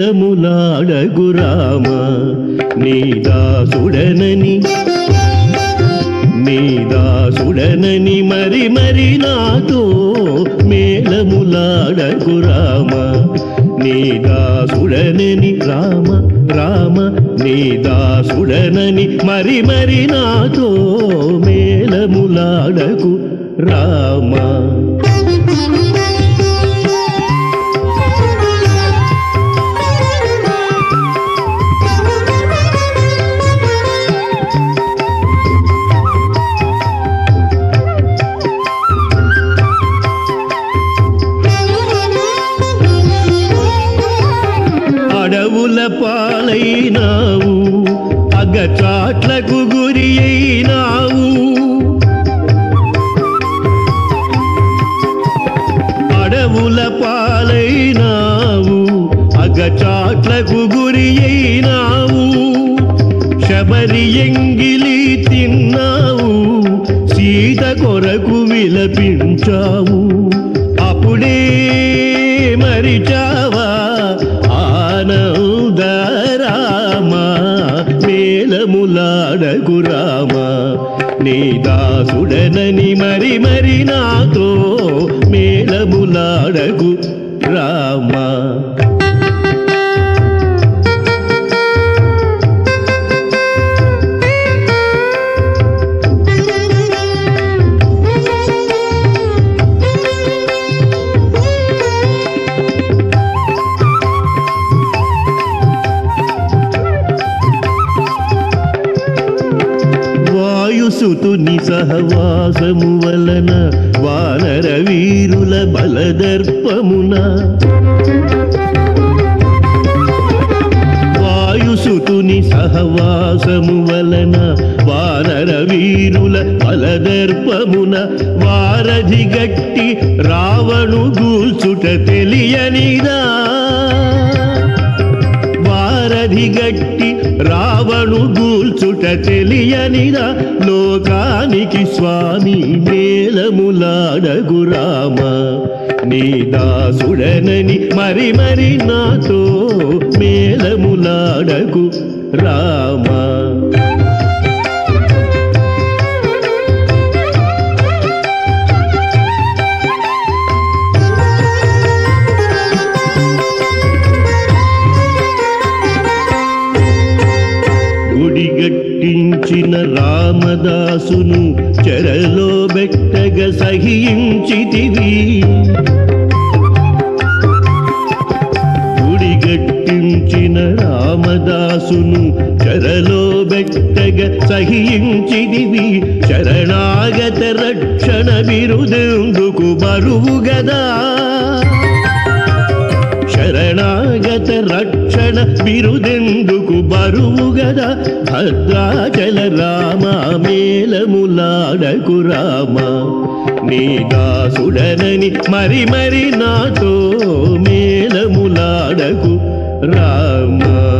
మేళములాడగు రామ నీ దాసుడనని నీ దాసుడనని మరి మరి నాతో మేళములాడగు రామ నీ దాసుడనని రామ రామ నీ దాసుడనని మరి మరి నాతో మేళములాడగు రామ అడవుల పాలైనావు అగచాట్లకు గురి అయినావు అడవుల పాలైనావు అగచాట్లకు గురి అయినావు శబరి ఎంగిలి తిన్నావు సీత కొరకు విలపించావు అప్పుడే మరిచావా ఆనందరామ మేలములాడగు రామ నీ దాసుడనని మరి మరి నాతో మేలములాడగు రామ వాయుసుతుని సహవాసము వలన వానర వీరుల బలదర్పమున వాయుసుతుని సహవాసము వలన వానర వీరుల బలదర్పమున వారధి గట్టి రావణు గూల్చుట తెలియనిదా వారధి గట్టి రావణు గూల్చుట తెలియనిదా లోకానికి స్వామి మేలములాడగు రామ నీ దాసుడనని మరి మరి నాతో మేలములాడగు రామ గుడిగట్టించిన రామదాసును చెరలో బెట్టగ సహించితివి గుడిగట్టించిన రామదాసును చెరలో బెట్టగ సహించిదివి శరణాగత రక్షణ బిరుదెందుకు బరువు గదా శరణాగత రక్షణ బిరుదెందుకు బరువు గదా భద్రాచల రామ మేలములాడకు రామ నీ దాసుడనని మరి మరి నాతో మేలములాడకు రామ